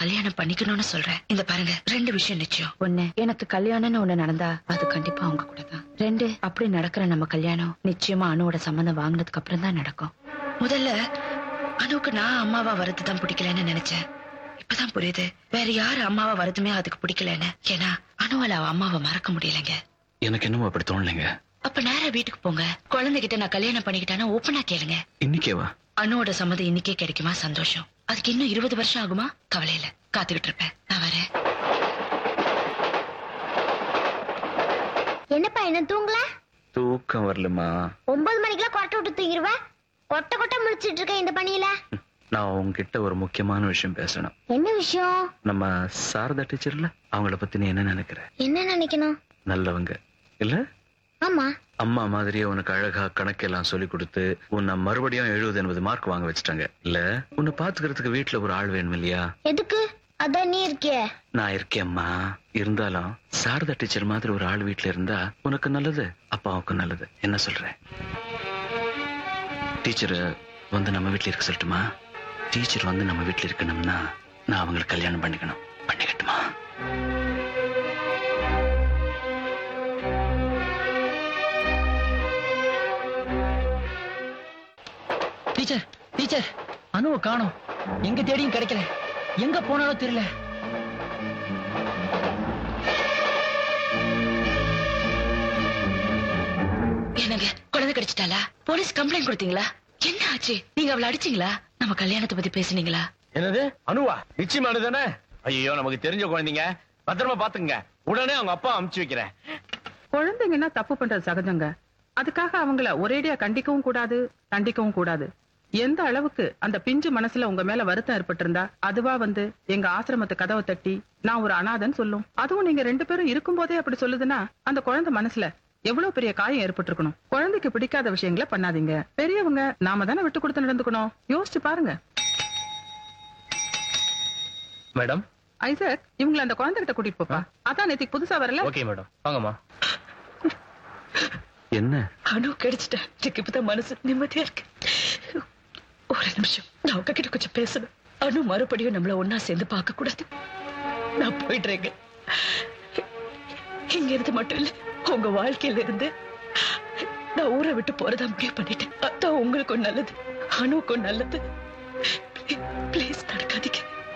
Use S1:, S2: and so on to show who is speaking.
S1: கல்யாணம் பண்ணிக்கணும்னு சொல்றேன் இந்த பாருங்க ரெண்டு விஷயம் நிச்சயம் ஒண்ணு எனக்கு கல்யாணம்னு ஒண்ணு நடந்தா அது கண்டிப்பா அவங்க கூட தான் ரெண்டு அப்படி நடக்கிற நம்ம கல்யாணம் நிச்சயமா அணுவோட சம்மந்தம் வாங்கினதுக்கு அப்புறம் தான் நடக்கும் முதல்ல அணுவுக்கு நான் அம்மாவா வரது தான் பிடிக்கலன்னு நினைச்சேன் இப்பதான் புரியுது வேற யாரு அம்மாவா வரதுமே அதுக்கு பிடிக்கலன்னு ஏன்னா அணுவால அவ அம்மாவை மறக்க முடியலங்க
S2: எனக்கு என்னமோ அப்படி தோணலைங்க
S1: அப்ப நேரா வீட்டுக்கு போங்க குழந்தைகிட்ட நான் கல்யாணம் பண்ணிக்கிட்டேன்னா ஓப்பனா கேளுங்க
S2: இன்னைக்கேவா
S1: அணுவோட சம்மதம் இன்னைக்கே கிடைக்குமா சந்தோஷம் அதுக்கு இன்னும் இருபது வருஷம் ஆகுமா கவலை இல்ல காத்துக்கிட்டு இருப்பேன் நான் வரேன்
S3: என்னப்பா என்ன தூங்கல
S2: தூக்கம் வரலமா
S3: ஒன்பது மணிக்கெல்லாம் கொட்டை விட்டு தூங்கிடுவேன் கொட்டை கொட்டை முடிச்சிட்டு இருக்கேன் இந்த பணியில
S2: நான் உங்ககிட்ட ஒரு முக்கியமான விஷயம் பேசணும்
S3: என்ன விஷயம்
S2: நம்ம சாரதா டீச்சர்ல அவங்கள பத்தி நீ என்ன நினைக்கிற
S3: என்ன நினைக்கணும்
S2: நல்லவங்க இல்ல
S3: ஆமா
S2: அம்மா மாதிரியே உனக்கு அழகா கணக்கெல்லாம் சொல்லி கொடுத்து உன்னை மறுபடியும் எழுபது எண்பது மார்க் வாங்க வச்சுட்டாங்க இல்ல உன்னை பாத்துக்கிறதுக்கு வீட்டுல ஒரு ஆள் வேணும் இல்லையா
S3: எதுக்கு அதான் நீ இருக்கிய
S2: நான் இருக்கேம்மா இருந்தாலும் சாரதா டீச்சர் மாதிரி ஒரு ஆள் வீட்டுல இருந்தா உனக்கு நல்லது அப்பாவுக்கும் நல்லது என்ன சொல்ற டீச்சர் வந்து நம்ம வீட்டுல இருக்க சொல்லட்டுமா டீச்சர் வந்து நம்ம வீட்டுல இருக்கணும்னா நான் அவங்களுக்கு கல்யாணம் பண்ணிக்கணும் பண்ணிக்கட்டுமா
S4: டீச்சர் டீச்சர் அனுவை காணோம் எங்க தேடியும் கிடைக்கல எங்க போனாலும் தெரியல
S1: என்னங்க குழந்தை கிடைச்சிட்டாளா போலீஸ் கம்ப்ளைண்ட் கொடுத்தீங்களா என்ன ஆச்சு நீங்க அவளை அடிச்சீங்களா நம்ம கல்யாணத்தை பத்தி பேசுனீங்களா
S5: என்னது அனுவா நிச்சயமானு தானே ஐயோ நமக்கு தெரிஞ்ச குழந்தைங்க பத்திரமா பாத்துங்க உடனே அவங்க அப்பா அமுச்சு வைக்கிறேன்
S6: குழந்தைங்கன்னா தப்பு பண்றது சகஜங்க அதுக்காக அவங்கள ஒரேடியா கண்டிக்கவும் கூடாது தண்டிக்கவும் கூடாது எந்த அளவுக்கு அந்த பிஞ்சு மனசுல உங்க மேல வருத்தம் ஏற்பட்டிருந்தா அதுவா வந்து எங்க ஆசிரமத்து கதவை தட்டி நான் ஒரு அனாதன் சொல்லும் அதுவும் நீங்க ரெண்டு பேரும் இருக்கும்போதே அப்படி சொல்லுதுன்னா அந்த குழந்தை மனசுல எவ்வளவு பெரிய காயம் ஏற்பட்டிருக்கணும் குழந்தைக்கு பிடிக்காத விஷயங்களை பண்ணாதீங்க பெரியவங்க நாம தானே விட்டு கொடுத்து நடந்துக்கணும் யோசிச்சு பாருங்க
S5: மேடம்
S6: ஐசக் இவங்களை அந்த குழந்தைகிட்ட கூட்டிட்டு போப்பா அதான் நேத்திக்கு புதுசா வரல
S5: ஓகே மேடம் வாங்கம்மா
S2: என்ன
S1: அணு கிடைச்சிட்டா எனக்கு இப்பதான் மனசு நிம்மதியா இருக்கு ஒரு நிமிஷம் நான் உங்ககிட்ட கொஞ்சம் பேசணும் அணு மறுபடியும் நம்மள ஒன்னா சேர்ந்து பார்க்க கூடாது நான் போயிடுறேங்க இங்க இருந்து மட்டும் இல்ல உங்க வாழ்க்கையில இருந்து நான் ஊரை விட்டு போறதா முடிவு பண்ணிட்டேன் அதான் உங்களுக்கும் நல்லது அணுவுக்கும் நல்லது